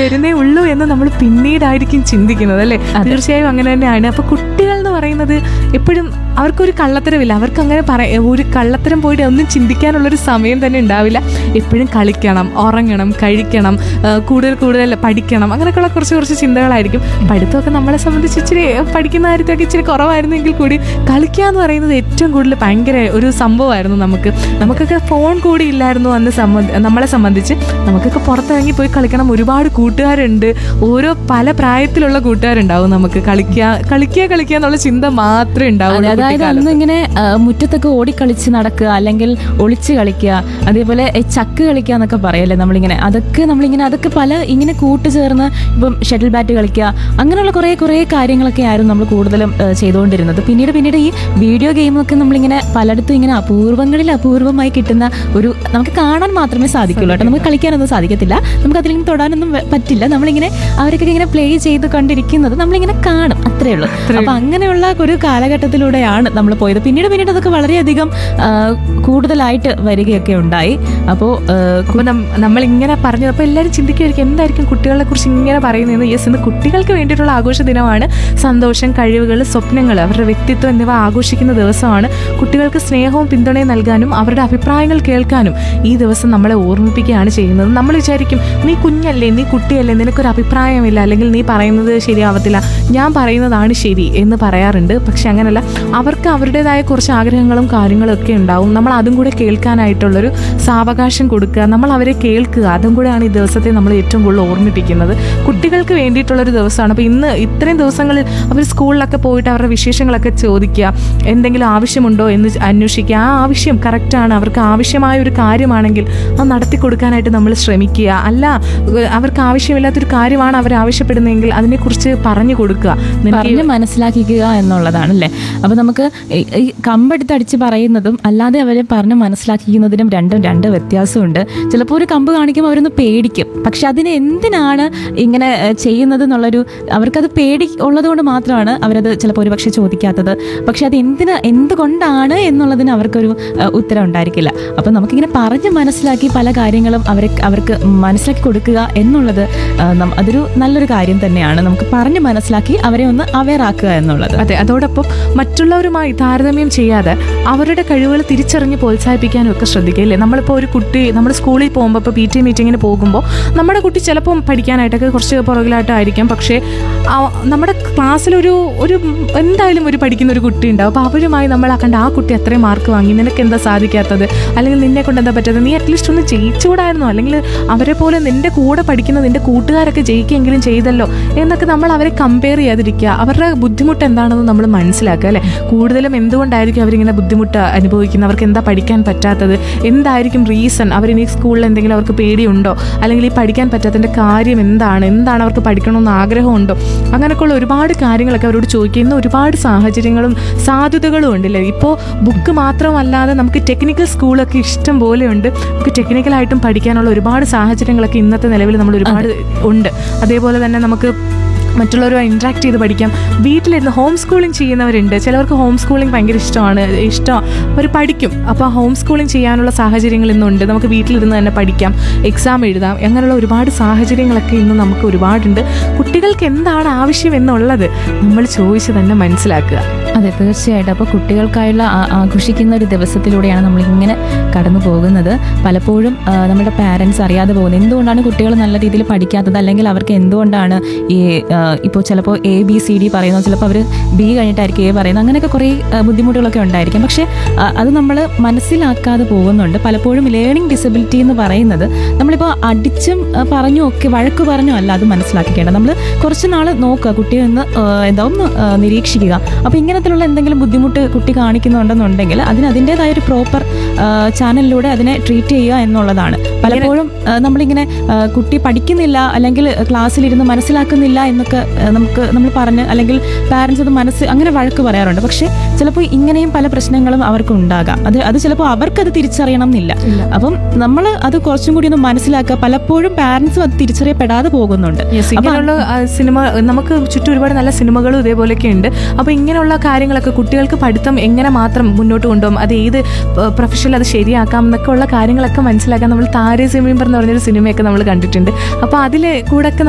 വരുന്നേ ഉള്ളൂ എന്ന് നമ്മൾ പിന്നീടായിരിക്കും ചിന്തിക്കുന്നത് അല്ലേ തീർച്ചയായും അങ്ങനെ തന്നെയാണ് അപ്പൊ കുട്ടികൾ എന്ന് പറയുന്നത് എപ്പോഴും അവർക്കൊരു കള്ളത്തരമില്ല അവർക്ക് അങ്ങനെ പറ ഒരു കള്ളത്തരം പോയിട്ട് ഒന്നും ചിന്തിക്കാനുള്ളൊരു സമയം തന്നെ ഉണ്ടാവില്ല എപ്പോഴും കളിക്കണം ഉറങ്ങണം കഴിക്കണം ആ, കൂടുതൽ കൂടുതൽ പഠിക്കണം അങ്ങനെയൊക്കെയുള്ള കുറച്ച് കുറച്ച് ചിന്തകളായിരിക്കും പഠിത്തമൊക്കെ നമ്മളെ സംബന്ധിച്ച് ഇച്ചിരി പഠിക്കുന്ന കാര്യത്തൊക്കെ ഇച്ചിരി കുറവായിരുന്നെങ്കിൽ കൂടി കളിക്കുക എന്ന് പറയുന്നത് ഏറ്റവും കൂടുതൽ ഭയങ്കര ഒരു സംഭവമായിരുന്നു നമുക്ക് നമുക്കൊക്കെ ഫോൺ കൂടി ഇല്ലായിരുന്നു അന്ന് സംബന്ധി നമ്മളെ സംബന്ധിച്ച് നമുക്കൊക്കെ പുറത്തിറങ്ങി പോയി കളിക്കണം ഒരുപാട് കൂട്ടുകാരുണ്ട് ഓരോ പല പ്രായത്തിലുള്ള കൂട്ടുകാരുണ്ടാവും നമുക്ക് കളിക്കുക കളിക്കുക കളിക്കുക എന്നുള്ള ചിന്ത മാത്രമേ ഉണ്ടാവുള്ളൂ അതായത് അന്ന് ഇങ്ങനെ ആ, മുറ്റത്തൊക്കെ ഓടിക്കളിച്ച് നടക്കുക അല്ലെങ്കിൽ ഒളിച്ച് കളിക്കുക അതേപോലെ ഈ ചക്ക് കളിക്കുക എന്നൊക്കെ പറയല്ലേ നമ്മളിങ്ങനെ അതൊക്കെ നമ്മളിങ്ങനെ അതൊക്കെ പല ഇങ്ങനെ കൂട്ടുചേർന്ന് ഇപ്പം ഷട്ടിൽ ബാറ്റ് കളിക്കുക അങ്ങനെയുള്ള കുറേ കുറേ കാര്യങ്ങളൊക്കെ ആയിരുന്നു നമ്മൾ കൂടുതലും ആ, ചെയ്തുകൊണ്ടിരുന്നത് പിന്നീട് പിന്നീട് ഈ വീഡിയോ ഗെയിമൊക്കെ നമ്മളിങ്ങനെ പലയിടത്തും ഇങ്ങനെ അപൂർവങ്ങളിൽ അപൂർവമായി കിട്ടുന്ന ഒരു നമുക്ക് കാണാൻ മാത്രമേ സാധിക്കുള്ളൂ കേട്ടോ നമുക്ക് കളിക്കാനൊന്നും സാധിക്കത്തില്ല നമുക്ക് അതിലിങ്ങനെ തൊടാനൊന്നും വ- പറ്റില്ല നമ്മളിങ്ങനെ അവരൊക്കെ ഇങ്ങനെ പ്ലേ ചെയ്ത് കണ്ടിരിക്കുന്നത് നമ്മളിങ്ങനെ കാണും അത്രേ ഉള്ളൂ അപ്പൊ അങ്ങനെയുള്ള ഒരു കാലഘട്ടത്തിലൂടെയാണ് നമ്മൾ പോയത് പിന്നീട് പിന്നീട് അതൊക്കെ വളരെയധികം ആ, കൂടുതലായിട്ട് വരികയൊക്കെ ഉണ്ടായി അപ്പോൾ അപ്പോൾ നമ്മൾ ഇങ്ങനെ പറഞ്ഞു അപ്പോൾ എല്ലാവരും ചിന്തിക്കുമായിരിക്കും എന്തായിരിക്കും കുട്ടികളെ കുറിച്ച് ഇങ്ങനെ പറയുന്നത് യെസ് ഇന്ന് കുട്ടികൾക്ക് വേണ്ടിയിട്ടുള്ള ആഘോഷ ദിനമാണ് സന്തോഷം കഴിവുകൾ സ്വപ്നങ്ങൾ അവരുടെ വ്യക്തിത്വം എന്നിവ ആഘോഷിക്കുന്ന ദിവസമാണ് കുട്ടികൾക്ക് സ്നേഹവും പിന്തുണയും നൽകാനും അവരുടെ അഭിപ്രായങ്ങൾ കേൾക്കാനും ഈ ദിവസം നമ്മളെ ഓർമ്മിപ്പിക്കുകയാണ് ചെയ്യുന്നത് നമ്മൾ വിചാരിക്കും നീ കുഞ്ഞല്ലേ നീ കുട്ടിയല്ലേ നിനക്കൊരു അഭിപ്രായമില്ല അല്ലെങ്കിൽ നീ പറയുന്നത് ശരിയാവത്തില്ല ഞാൻ പറയുന്നതാണ് ശരി എന്ന് പറയാറുണ്ട് പക്ഷെ അങ്ങനല്ല അവർക്ക് അവരുടേതായ കുറച്ച് ആഗ്രഹങ്ങളും കാര്യങ്ങളും ഒക്കെ ഉണ്ടാവും നമ്മൾ അതും കൂടെ കേൾക്കാനായിട്ടുള്ളൊരു സാവകാശം കൊടുക്കുക നമ്മൾ അവരെ കേൾക്കുക അതും കൂടെയാണ് ഈ ദിവസത്തെ നമ്മൾ ഏറ്റവും കൂടുതൽ ഓർമ്മിപ്പിക്കുന്നത് കുട്ടികൾക്ക് വേണ്ടിയിട്ടുള്ളൊരു ദിവസമാണ് അപ്പോൾ ഇന്ന് ഇത്രയും ദിവസങ്ങളിൽ അവർ സ്കൂളിലൊക്കെ പോയിട്ട് അവരുടെ വിശേഷങ്ങളൊക്കെ ചോദിക്കുക എന്തെങ്കിലും ആവശ്യമുണ്ടോ എന്ന് അന്വേഷിക്കുക ആ ആവശ്യം കറക്റ്റാണ് അവർക്ക് ആവശ്യമായ ഒരു കാര്യമാണെങ്കിൽ അത് നടത്തി കൊടുക്കാനായിട്ട് നമ്മൾ ശ്രമിക്കുക അല്ല ഏഹ് അവർക്ക് ആവശ്യമില്ലാത്തൊരു കാര്യമാണ് അവർ ആവശ്യപ്പെടുന്നതെങ്കിൽ അതിനെക്കുറിച്ച് പറഞ്ഞു കൊടുക്കുക നിനക്ക് പറഞ്ഞ് മനസ്സിലാക്കിക്കുക എന്നുള്ളതാണ് അല്ലേ അപ്പൊ നമുക്ക് ഈ- ഈ കമ്പെടുത്ത് അടിച്ച് പറയുന്നതും അല്ലാതെ അവരെ പറഞ്ഞ് മനസ്സിലാക്കിക്കുന്നതിനും രണ്ടും രണ്ട് വ്യത്യാസമുണ്ട് ചിലപ്പോൾ ഒരു കമ്പ് കാണിക്കുമ്പോൾ അവരൊന്ന് പേടിക്കും പക്ഷെ അതിന് എന്തിനാണ് ഇങ്ങനെ ഏഹ്, ചെയ്യുന്നത് എന്നുള്ളൊരു അവർക്കത് പേടി ഉള്ളത് കൊണ്ട് മാത്രമാണ് അവരത് ചിലപ്പോൾ ഒരു പക്ഷെ ചോദിക്കാത്തത് പക്ഷെ അത് എന്തിന് എന്തുകൊണ്ടാണ് എന്നുള്ളതിന് അവർക്കൊരു ഏഹ്, ഉത്തരം ഉണ്ടായിരിക്കില്ല അപ്പം നമുക്കിങ്ങനെ പറഞ്ഞ് മനസ്സിലാക്കി പല കാര്യങ്ങളും അവരെ അവർക്ക് മനസ്സിലാക്കി കൊടുക്കുക എന്നുള്ളത് ആ, നം- അതൊരു നല്ലൊരു കാര്യം തന്നെയാണ് നമുക്ക് പറഞ്ഞ് മനസ്സിലാക്കി അവരെ ഒന്ന് അവെയർ ആക്കുക എന്നുള്ളത് അതെ അതോടൊപ്പം മറ്റുള്ളവരുമായി താരതമ്യം ചെയ്യാതെ അവരുടെ കഴിവുകൾ തിരിച്ചറിഞ്ഞ് പ്രോത്സാഹിപ്പിക്കാനും ഒക്കെ ശ്രദ്ധിക്കുക അല്ലേ നമ്മളിപ്പോൾ ഒരു കുട്ടി നമ്മൾ സ്കൂളിൽ പോകുമ്പോൾ ഇപ്പോൾ പി ടി മീറ്റിങ്ങിന് പോകുമ്പോൾ നമ്മുടെ കുട്ടി ചിലപ്പം പഠിക്കാനായിട്ടൊക്കെ കുറച്ച് പുറകിലായിട്ടായിരിക്കാം പക്ഷേ ആ- നമ്മുടെ ക്ലാസ്സിലൊരു ഒരു എന്തായാലും ഒരു പഠിക്കുന്ന ഒരു കുട്ടി ഉണ്ടാവും അപ്പോൾ അവരുമായി നമ്മൾ ആ കണ്ട ആ കുട്ടി അത്രയും മാർക്ക് വാങ്ങി നിനക്ക് എന്താ സാധിക്കാത്തത് അല്ലെങ്കിൽ നിന്നെ കൊണ്ട് എന്താ പറ്റാത്തത് നീ അറ്റ്ലീസ്റ്റ് ഒന്ന് ജയിച്ചുകൂടായിരുന്നോ അല്ലെങ്കിൽ അവരെ പോലെ നിന്റെ കൂടെ പഠിക്കുന്ന നിന്റെ കൂട്ടുകാരൊക്കെ ജയിക്കെങ്കിലും ചെയ്തല്ലോ എന്നൊക്കെ നമ്മൾ അവരെ കമ്പയർ ചെയ്യാതിരിക്കുക അവരുടെ ബുദ്ധിമുട്ട് എന്താണെന്ന് നമ്മൾ മനസ്സിലാക്കുക അല്ലേ കൂടുതലും എന്തുകൊണ്ടായിരിക്കും അവരിങ്ങനെ ബുദ്ധിമുട്ട് അനുഭവിക്കുന്നത് അവർക്ക് എന്താ പഠിക്കാൻ പറ്റാത്തത് എന്തായിരിക്കും റീസൺ അവരിനി സ്കൂളിൽ എന്തെങ്കിലും അവർക്ക് പേടിയുണ്ടോ അല്ലെങ്കിൽ ഈ പഠിക്കാൻ പറ്റാത്തതിൻ്റെ കാര്യം എന്താണ് എന്താണ് അവർക്ക് പഠിക്കണമെന്ന് ആഗ്രഹമുണ്ടോ അങ്ങനെയൊക്കെയുള്ള ഒരുപാട് കാര്യങ്ങളൊക്കെ അവരോട് ചോദിക്കുക ഇന്ന് ഒരുപാട് സാഹചര്യങ്ങളും സാധ്യതകളും ഉണ്ടല്ലേ ഇപ്പോൾ ബുക്ക് മാത്രമല്ലാതെ നമുക്ക് ടെക്നിക്കൽ സ്കൂളൊക്കെ ഇഷ്ടം പോലെ ഉണ്ട് നമുക്ക് ടെക്നിക്കലായിട്ടും പഠിക്കാനുള്ള ഒരുപാട് സാഹചര്യങ്ങളൊക്കെ ഇന്നത്തെ നിലവിൽ നമ്മൾ ഒരുപാട് ഉണ്ട് അതേപോലെ തന്നെ നമുക്ക് മറ്റുള്ളവരുമായി ഇൻട്രാക്ട് ചെയ്ത് പഠിക്കാം വീട്ടിലിരുന്ന് ഹോം സ്കൂളിംഗ് ചെയ്യുന്നവരുണ്ട് ചിലവർക്ക് ഹോം സ്കൂളിംഗ് ഭയങ്കര ഇഷ്ടമാണ് ഇഷ്ടം അവർ പഠിക്കും അപ്പോൾ ഹോം സ്കൂളിംഗ് ചെയ്യാനുള്ള സാഹചര്യങ്ങൾ ഇന്നുണ്ട് നമുക്ക് വീട്ടിലിരുന്ന് തന്നെ പഠിക്കാം എക്സാം എഴുതാം അങ്ങനെയുള്ള ഒരുപാട് സാഹചര്യങ്ങളൊക്കെ ഇന്ന് നമുക്ക് ഒരുപാടുണ്ട് കുട്ടികൾക്ക് എന്താണ് ആവശ്യം എന്നുള്ളത് നമ്മൾ ചോദിച്ച് തന്നെ മനസ്സിലാക്കുക അതെ തീർച്ചയായിട്ടും അപ്പോൾ കുട്ടികൾക്കായുള്ള ആ- ആഘോഷിക്കുന്ന ഒരു ദിവസത്തിലൂടെയാണ് നമ്മൾ ഇങ്ങനെ കടന്നു പോകുന്നത് പലപ്പോഴും ആ, നമ്മുടെ പാരൻസ് അറിയാതെ പോകുന്നത് എന്തുകൊണ്ടാണ് കുട്ടികൾ നല്ല രീതിയിൽ പഠിക്കാത്തത് അല്ലെങ്കിൽ അവർക്ക് എന്തുകൊണ്ടാണ് ഈ ഇപ്പോൾ ചിലപ്പോൾ എ ബി സി ഡി പറയുന്നത് ചിലപ്പോൾ അവർ ബി കഴിഞ്ഞിട്ടായിരിക്കും എ പറയുന്നത് അങ്ങനെയൊക്കെ കുറേ ആ, ബുദ്ധിമുട്ടുകളൊക്കെ ഉണ്ടായിരിക്കും പക്ഷേ ആ, അത് നമ്മൾ മനസ്സിലാക്കാതെ പോകുന്നുണ്ട് പലപ്പോഴും ലേണിംഗ് ഡിസബിലിറ്റി എന്ന് പറയുന്നത് നമ്മളിപ്പോൾ അടിച്ചും ആ, പറഞ്ഞും ഒക്കെ വഴക്ക് പറഞ്ഞും അല്ല അത് മനസ്സിലാക്കിക്കേണ്ടത് നമ്മൾ കുറച്ച് നാൾ നോക്കുക കുട്ടിയെ ഒന്ന് ആ, എന്താ ഒന്ന് ആ, നിരീക്ഷിക്കുക അപ്പോൾ ഇങ്ങനത്തിലുള്ള എന്തെങ്കിലും ബുദ്ധിമുട്ട് കുട്ടി കാണിക്കുന്നുണ്ടെന്നുണ്ടെങ്കിൽ അതിന് അതിൻ്റെതായ ഒരു പ്രോപ്പർ ചാനലിലൂടെ അതിനെ ട്രീറ്റ് ചെയ്യുക എന്നുള്ളതാണ് പലപ്പോഴും ആ, നമ്മളിങ്ങനെ ആ, കുട്ടി പഠിക്കുന്നില്ല അല്ലെങ്കിൽ ക്ലാസ്സിലിരുന്ന് മനസ്സിലാക്കുന്നില്ല എന്നൊക്കെ ആ, നമുക്ക് നമ്മൾ പറഞ്ഞ് അല്ലെങ്കിൽ പാരൻസ് അത് മനസ്സ് അങ്ങനെ വഴക്ക് പറയാറുണ്ട് പക്ഷേ ചിലപ്പോൾ ഇങ്ങനെയും പല പ്രശ്നങ്ങളും അവർക്ക് ഉണ്ടാകാം അത് അത് ചിലപ്പോൾ അവർക്കത് തിരിച്ചറിയണം എന്നില്ല അപ്പം നമ്മൾ അത് കുറച്ചും കൂടി ഒന്ന് മനസ്സിലാക്കുക പലപ്പോഴും പാരൻസും അത് തിരിച്ചറിയപ്പെടാതെ പോകുന്നുണ്ട് യെസ് ഇങ്ങനെയുള്ള ആ, സിനിമ നമുക്ക് ചുറ്റും ഒരുപാട് നല്ല സിനിമകളും ഇതേപോലെയൊക്കെ ഉണ്ട് അപ്പോൾ ഇങ്ങനെയുള്ള കാര്യങ്ങളൊക്കെ കുട്ടികൾക്ക് പഠിത്തം എങ്ങനെ മാത്രം മുന്നോട്ട് കൊണ്ടുപോകും അത് ഏത് പ്രൊഫഷനിൽ അത് ശരിയാക്കാം എന്നൊക്കെ ഉള്ള കാര്യങ്ങളൊക്കെ മനസ്സിലാക്കാൻ നമ്മൾ താരേ സിമീമ്പർ എന്ന് പറഞ്ഞൊരു സിനിമയൊക്കെ നമ്മൾ കണ്ടിട്ടുണ്ട് അപ്പോൾ അതിൽ കൂടെ ഒക്കെ